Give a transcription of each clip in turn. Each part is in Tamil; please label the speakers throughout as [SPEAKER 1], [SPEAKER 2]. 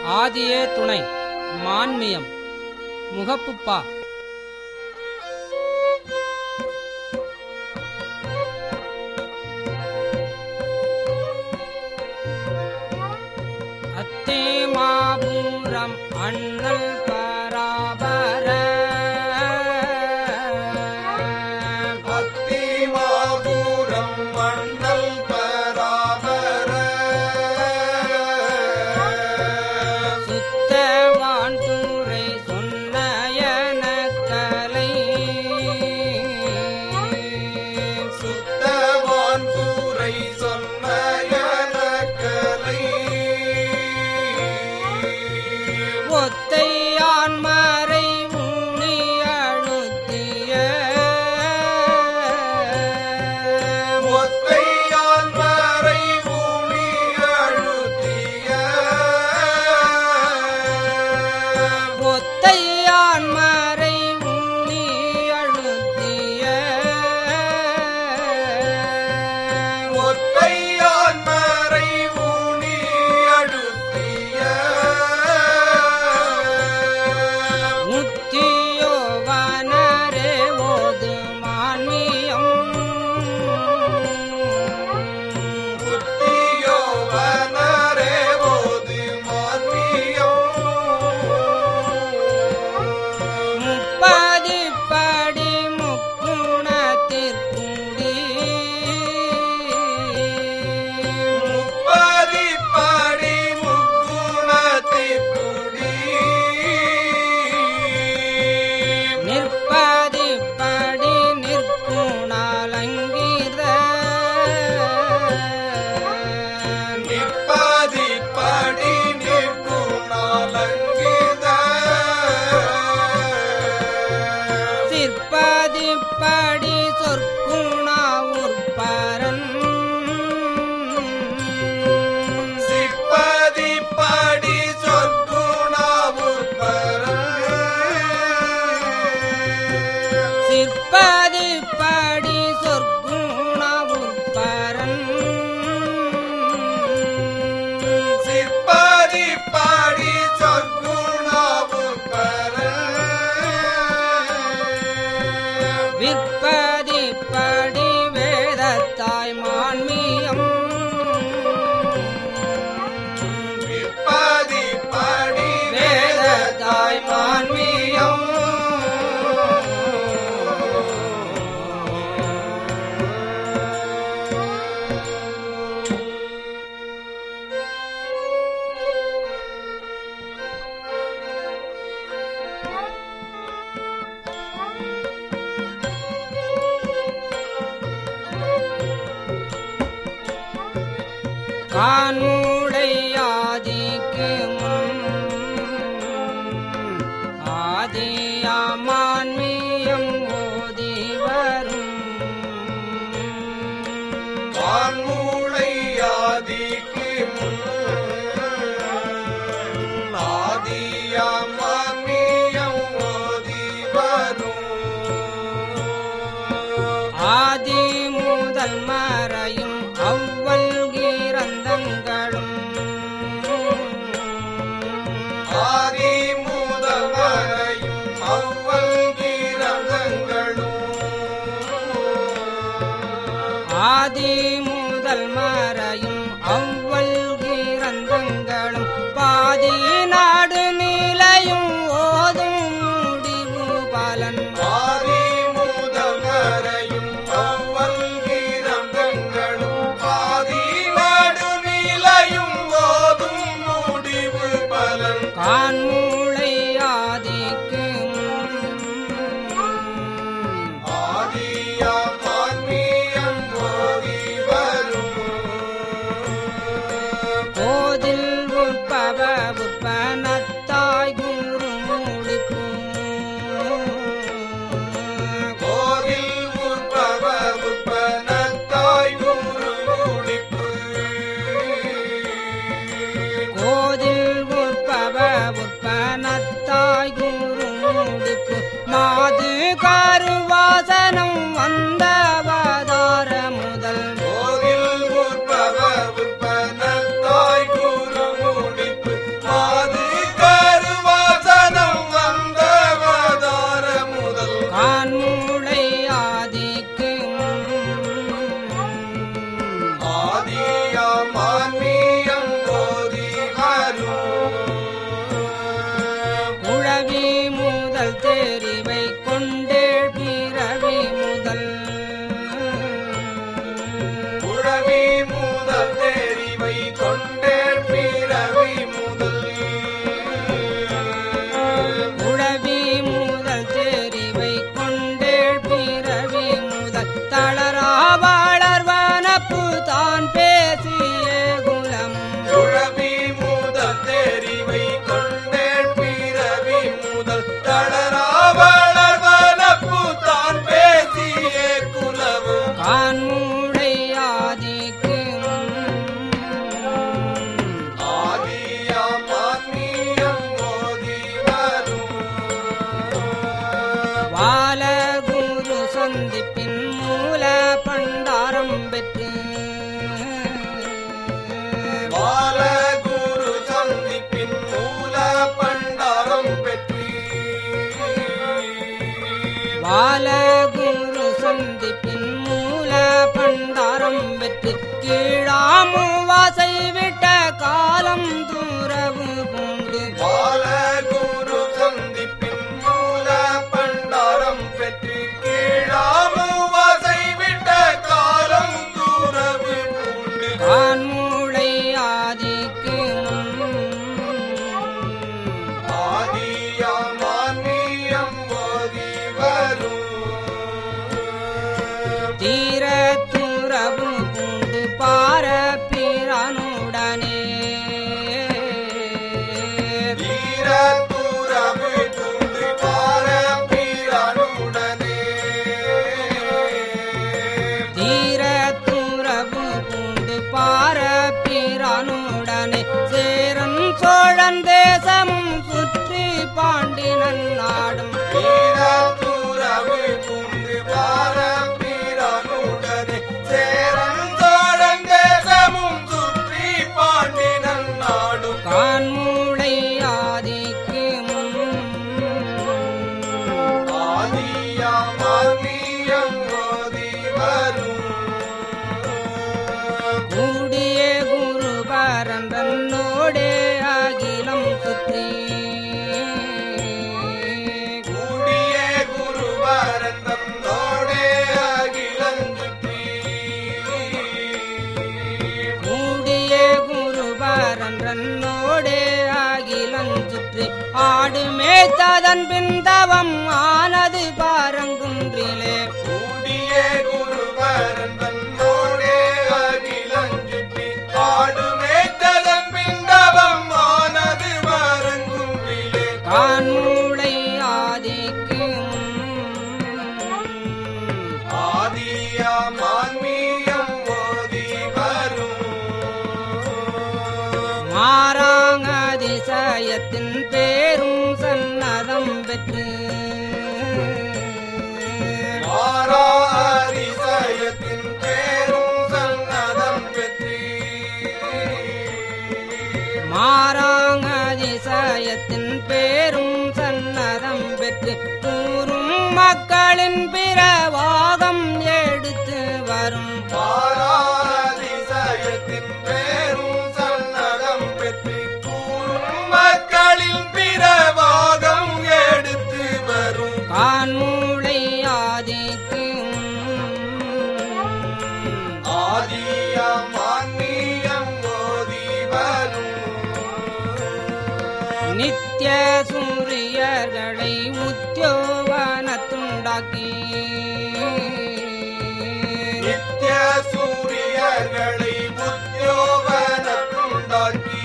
[SPEAKER 1] ஆதியே துணை மான்மியம் முகப்புப்பா அத்தே மாபூரம் அண்ணல் பராபர
[SPEAKER 2] அத்திமாபுரம் மண்டல் பராபர
[SPEAKER 1] சுத்தவான் தூரை சொன்னயன கலை
[SPEAKER 2] சுத்தவான் கூரை சொன்னயன கலை
[SPEAKER 1] ஒத்தையான் மறை உண்ணி அழுத்திய
[SPEAKER 2] ஒத்தையால் மறை ஊழி அழுத்திய
[SPEAKER 1] ஒத்தையான் மறை உண்ணி அழுத்திய
[SPEAKER 2] ஒத்தையால் மறை ஊழி அழுத்திய
[SPEAKER 1] முத்தியோ வனரே ஓது மான்மியம்
[SPEAKER 2] புத்தியோ வனரே போது மான்மியம்
[SPEAKER 1] முப்பதிப்படி முக்குணத்திற்குடி
[SPEAKER 2] முப்பதிப்படி முக்குணத்திற்குடி
[SPEAKER 1] நிற்பதிப்படி நிற்குணாலங்கீத
[SPEAKER 2] நிற்பதிப்படி நிற்குணாலங்கித
[SPEAKER 1] சிற்பதிப்படி சொற்குணா உற்பரன்
[SPEAKER 2] சிப்பதிப்படி சொற்குணாவுற்பர
[SPEAKER 1] சிற்பதிப்படி சொற்குணா உற்பரன்
[SPEAKER 2] சிற்பதி பாடி சொற்குணாவும் பெற
[SPEAKER 1] விற்பதிப்படி வேதத்தாய் மான்மியம்
[SPEAKER 2] விற்பதி பாடி
[SPEAKER 1] வேதத்தாய் மான்மியம் கானுடையாதிக்கு முன் ஆதியாமான்மியம் ஓதி வரும்
[SPEAKER 2] வான்மூளையாதிக்கு முன் ஆதியாமியம் ஓதி வரும்
[SPEAKER 1] ஆதி முதல் மறையும் அவ்வல் கிரந்தங்களும்
[SPEAKER 2] ஆதி முதல் வரையும் அவ்வல் கிரந்தங்களும்
[SPEAKER 1] ஆதி முதல் மறையும் அவ்வல் கிரந்தங்களும் பாதி நாடு நிலையும் ஓதும் முடிவு பலன்
[SPEAKER 2] ஆதி முதல் வரையும் அவ்வல் கிரந்தங்களும் ஆதி நாடு நிலையும் ஓதும் முடிவு பலன்
[SPEAKER 1] கான்மூளை ஆதிக்கு முன்
[SPEAKER 2] ஆதியாம் ஆன்மீகம் ஓதி வரும்
[SPEAKER 1] கோதில் உற்பவ உற்பனத்தாய் குரு முடிக்கும்
[SPEAKER 2] கோவில் உற்பவ உற்பனத்தாய் குரு முடிப்பு
[SPEAKER 1] கோதில் உற்பவ உற்பனத்தாய் குரு முடிப்பு மாது கருவாசனம் வந்தவதார முதல்
[SPEAKER 2] கோவில் உற்பவ உற்பனத்தாய் குரு முடிப்பு மாது
[SPEAKER 1] குழவி முதல் தெரிவை கொண்டேழ் பிறவி முதல்
[SPEAKER 2] குழவி முதல் தெரிவை கொண்டே பிறவி முதல்
[SPEAKER 1] குழவி முதல் தெரிவை கொண்டேழ் பிறவி முதல் தளரா வளர்வனப்பு தான் பேசிய குலம்
[SPEAKER 2] குழவி முதல் தெரிவை கொண்டே பிறவி முதல் தளரா வளர்வனப்பு தான் பேசிய குலவும்
[SPEAKER 1] கான்மூடை ஆதிக்கு
[SPEAKER 2] ஆதியாம் ஆன்மீகம் ஓதி வரும்
[SPEAKER 1] வாலகுரு சந்திப்பின் மூல பண்டாரம் பெற்று
[SPEAKER 2] பாலகுரு சந்திப்பின் மூல பண்டாரம் பெற்றி
[SPEAKER 1] வாலகுரு சந்திப்பின் மூல பண்டாரம் பெற்று கீழாமு வாசை விட்ட காலம் தூரவு பூண்டு
[SPEAKER 2] பாலகுரு சந்திப்பின் மூல பண்டாரம் பெற்றி கீழாமு வாசை விட்ட காலம் தூரவு பூண்டு
[SPEAKER 1] கான்மூளை ஆதிக்கு
[SPEAKER 2] ஆதியாம் ஆன்மீகம் ஓதி வரும்
[SPEAKER 1] தீர துறவு பூண்டு பார பிரானுடனே
[SPEAKER 2] வீரத்துறவு துண்டு பாரம்பீரனுடனே
[SPEAKER 1] தீர துறவு பூண்டு பார பிரானுடனே சேரன் சோழன் தேசமும் சுற்றி பாண்டினன் நாடும்
[SPEAKER 2] வீரத்துறவு துண்டு பாரம்பீரனுடனே சேரன் சோழன் தேசமும் சுற்றி பாண்டினன் நாடும்
[SPEAKER 1] கான்மூளை ஆதிக்கு
[SPEAKER 2] ஆதியாம் ஆன்மீகம் ஓதி வரும்
[SPEAKER 1] கூடிய குரு பரந்தன்னோடே அகிலம் சுற்றி
[SPEAKER 2] கூடிய குருவரந்தம் நோடே அகிலஞ்சுற்றி
[SPEAKER 1] கூடிய குரு பரந்தன்னோடே அகிலம் சுற்றி ஆடு மேய்த்ததன் பிந்தவம் ஆனது பாரங்குன்றிலே
[SPEAKER 2] கூடிய குருவரந்தம் நோடே அகிலஞ்சுற்றி ஆடு மேய்த்ததன் பிண்டவம் ஆனது மரங்கும்பிலே
[SPEAKER 1] கான்மூளை ஆதிக்கு
[SPEAKER 2] ஆதியாம் ஆன்மீகம் ஓதி வரும்
[SPEAKER 1] மாறாங்கதிசயத்தின் பேரும் சன்னதம் பெற்று
[SPEAKER 2] மாறாதிசயத்தின் பேரும் சன்னதம் பெற்றி
[SPEAKER 1] மாறாங்கதிசயத்தின் பேரும் சன்னதம் பெற்று கூறும் மக்களின் பிறவாகம் எடுத்து வரும்
[SPEAKER 2] பாராதிசயத்தின் பேரும் சன்னதம் பெற்று கூறும் மக்களின் பிறவாகம் எடுத்து வரும்
[SPEAKER 1] கான்மூளை ஆதிக்கு
[SPEAKER 2] ஆதியாம் ஆன்மீகம் ஓதி வரும்
[SPEAKER 1] நித்திய சூரியர்களை உத்தியோவனத்துண்டாக்கி
[SPEAKER 2] நித்திய சூரியர்களை உத்தியோகனத்துண்டாக்கி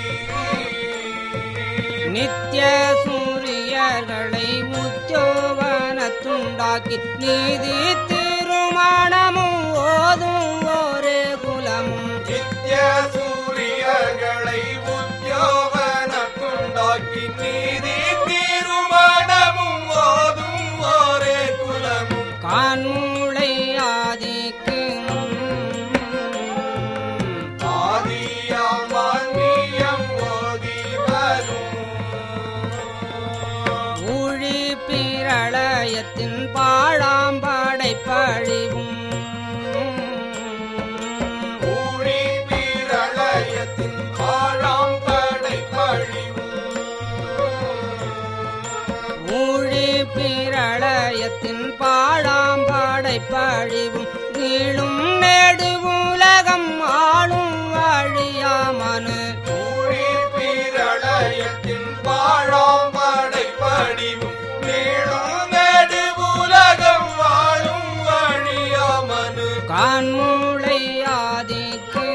[SPEAKER 1] நித்திய சூரியர்களை உத்தியோவனத்துண்டாக்கி நீதி திருமணமும் ஓதும் ஒரு குலமும்
[SPEAKER 2] நித்திய சூரியர்களை உத்தியோகனத்துண்டாக்கி நீதி தீருமானமும் ஓதும் ஒரே குலமும்
[SPEAKER 1] கான்மூளை ஆதிக்கு
[SPEAKER 2] ஆதியாம் ஆன்மீகம் ஓதி வரும்
[SPEAKER 1] ஊழி பிரளயத்தின் பாழாம்படை பழிவும்
[SPEAKER 2] ஊழி பிரளயத்தின் ஆழாம் படைப்ப
[SPEAKER 1] படைப்பழிவும் நீளும் நேடு உலகம் ஆளும் வாழியாமனு
[SPEAKER 2] ஊழி பிரளயத்தின் பாழாம் படைப்படிவும் நீளும் நெடு உலகம் வாழும் வழியாமனு
[SPEAKER 1] கான்மூளை ஆதிக்கு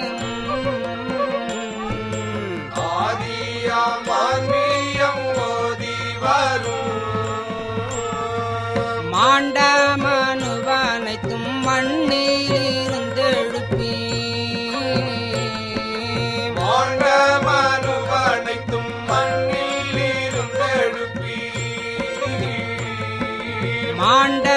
[SPEAKER 2] ஆதியாம் ஆன்மீயம் ஓதி வரும்
[SPEAKER 1] மாண்ட மனுவனைத்தும் மண்ணில் இருந்தெழுப்பி
[SPEAKER 2] மாண்ட மனுவனைத்தும் மண்ணில் இருந்தெழுப்பி
[SPEAKER 1] மாண்ட